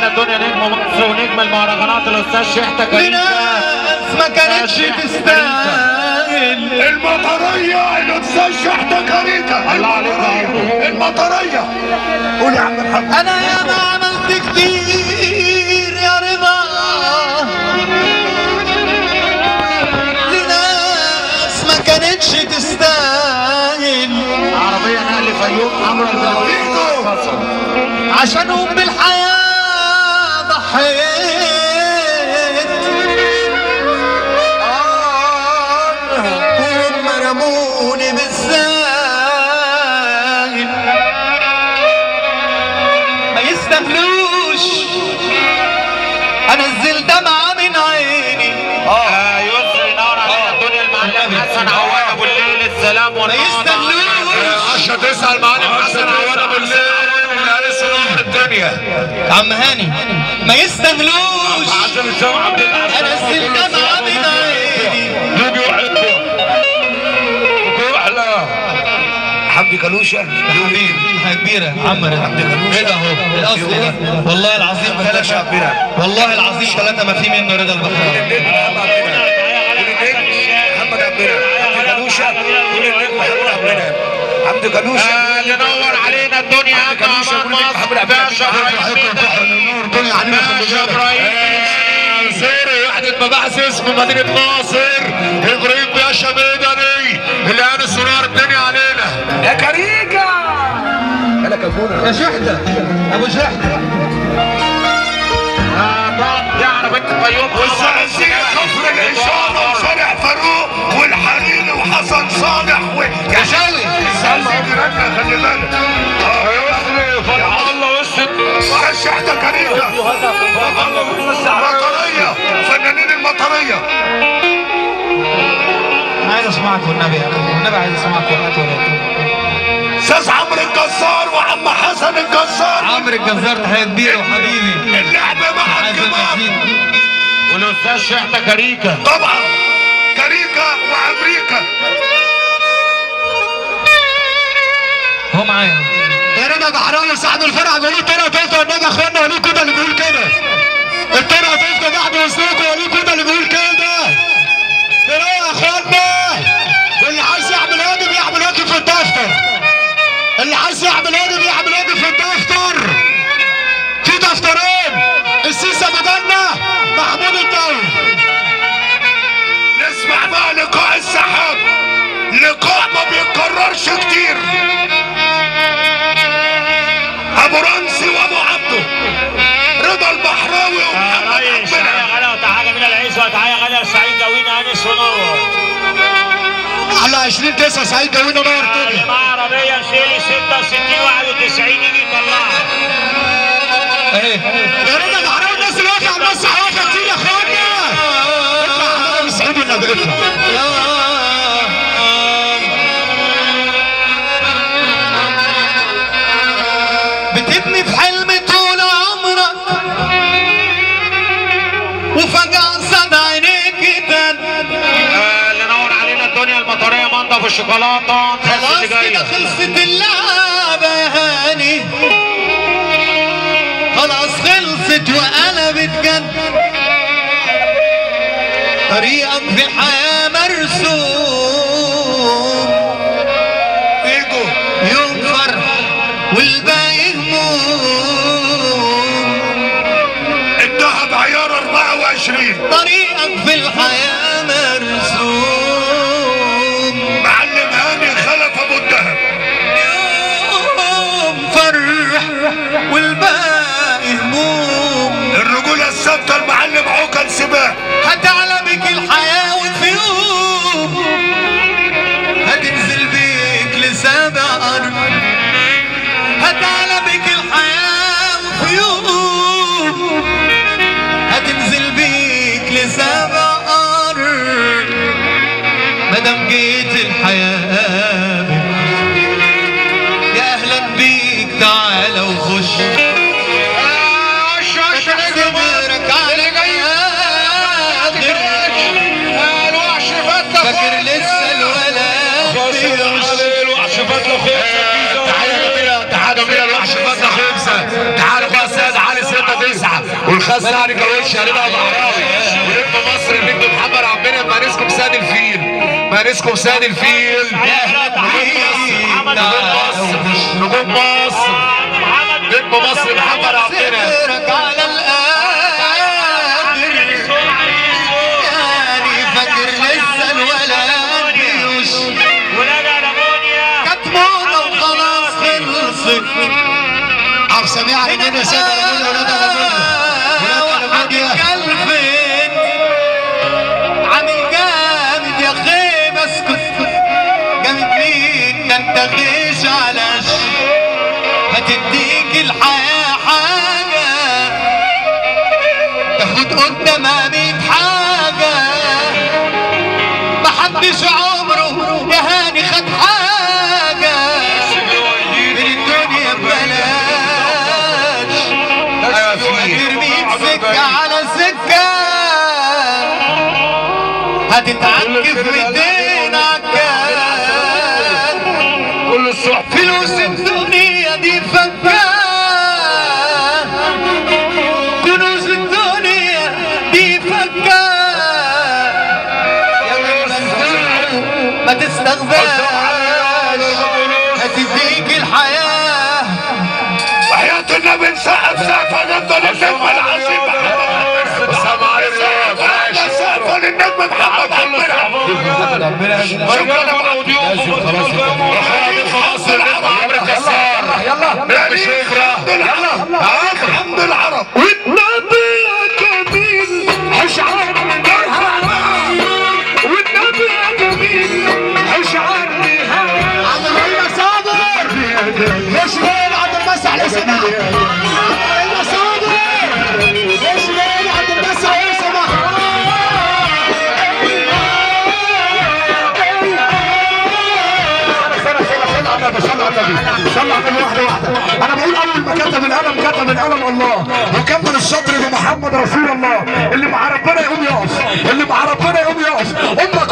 علينا الدنيا نجم مصر ونجم المهرجانات الاستاذ شحته كريم لناس ما كانتش تستاهل المطرية الاستاذ شحتة كاريكا الله عليك يا عمرو. المطرية قول يا عم محمد انا يا ما عملت كتير يا رضا لناس ما كانتش تستاهل عربيه نقل فيوم عمرو البلدي عشانهم بالحياة ضحيت وهم رموني بالساهل ما يستاهلوش انزل دمعة من عيني آه، يسري نار علينا الدنيا المعلم حسن عواد ابو الليل السلام ما والنهار يستاهلوش عشان تسأل معلم حسن عواد ابو الليل اللي لسه نهر الدنيا عم هاني ما يستاهلوش عشان الجامعة انزل دمعة من عيني دوبي وحده وكحلة حمدي كلوشة حبيبي حاجة كبيرة عمر ايه ده اهو الاصل ده والله العظيم ثلاثة والله العظيم ثلاثة ما في منه رضا البحراوي محمد عبدنا حمدي كلوشة كل النجم محمد عبدنا حمدي كلوشة آه، اللي نور علينا الدنيا اجمع مصر باشا ابراهيم باشا ابراهيم زير وحدة مباحث اسمه مدينة ناصر ابراهيم باشا ميداني اللي قال السرار الدنيا علينا يا كريكا يا شحتة ابو شحتة يعني بنت فيوم والزقازيق كفر الإشارة وشارع فاروق والحريري وحسن صالح وكشاوي الزقازيق رنا خلي بالك يا فتح الله وسط الشحتة كريكا المطرية فنانين المطرية انا عايز اسمعك والنبي انا والنبي عايز اسمعك وقت ولا استاذ عمرو الجزار وعم حسن الجزار عمرو الجزار تحية كبيرة وحبيبي اللعب مع حازم الكبار ياسين والاستاذ شحته كريكه طبعا كريكا وامريكا هو معايا يا رضا بحراوي صاحب الفرقه بيقول الطريقه تلقى النبي اخوانا وليه كده اللي بيقول كده الطريقه تلقى بعد وسطكم وليه كده اللي بيقول كده يا اخوانا اللي عايز يعمل واجب يعمل واجب في الدفتر اللي عايز يعمل واجب يعمل واجب في الدفتر في دفترين السيسي ابو جنه محمود الدولي نسمع بقى لقاء السحاب لقاء ما بيتكررش كتير ابو رمسي وابو عبده رضا البحراوي ومحمد ريس عبدنا تعالى غلا وتعالى من العيش وتعالى غلا سعيد جوينا انس ونور على 20 9 سعيد جوينا نور اللي معاه عربيه شيلي 66 91 يجي يطلعها ايه يا رضا البحراوي الناس اللي واقفه على المسرح واقفه كتير يا اخوانا اطلع يا حماده مسعود النبي اطلع بتبني في حلم طول عمرك وفجأة صد عينيك تن آه، اللي نور علينا الدنيا المطريه منضف والشوكولاته تحس خلاص اللي كده جايه خلصت اللعبة يا هاني خلاص خلصت وقلبت جد طريقك في الحياة مرسوم ايجو يوم فرح والباقي هموم الذهب عيار 24 طريقك في الحياة مرسوم معلم هاني خلف ابو الذهب يوم فرح والباقي هموم الرجوله الثابته المعلم عوكل سباق هتعلى بك الحياة وفي يوم هتنزل بيك لسابع أرض هتعلى بك الحياة وفي يوم هتنزل بيك لسابع أرض مادام جيت الحياة بك يا أهلا بيك تعالى وخش صدرك على الوحش فتله فاكر لسه الولد بيرش الوحش فتله خمسه تحية جميلة تحية جميلة الوحش فتح خمسة تعالوا يا استاذ علي ستة تسعة بس علي كاوتش هنبقى معراوي ونجم مصر النجم محمد عبنا مارسكم ساد الفيل مارسكم ساد الفيل نجوم مصر نجوم مصر نجم مصر محمد عبنا سيرك على القادر يعني فاكر لسه الولد بيوش كانت موضة وخلاص خلصت عم سميع علينا سادة لمونيا ولاد لمونيا ولاد لمونيا عامل جامد يا اخي اسكت جامد مين ده انت غيش على هتديك الحياة حاجة تاخد قدامها ميت حاجة محدش عمره يا هاني خد حاجة من الدنيا ببلاش ترميك سكة على سكة هتتعكف 200 عكاز كل الصحف فلوس الدنيا دي فكة كنوز الدنيا دي فكة يا ما تستغباش هتديك الحياة وحياة النبي نسقف سقفة نفضل النجم العظيم سقفة للنجم محمد عبنا شكرا حاصل عمرو كسار يلا الشيخ يلا حمد العرب والنبي يا جميل اشعار والنبي يا جميل اشعار عم الهيئة صابر ليش وين عبد المسح عليه سماح الهيئة صابر ليش وين عبد المسح عليه سماح صلى على النبي صلى على النبي واحده واحده انا بقول اول ما كتب القلم كتب القلم الله وكمل الشطر بمحمد رسول الله اللي مع ربنا يقوم يقف اللي مع ربنا يقوم يقف امك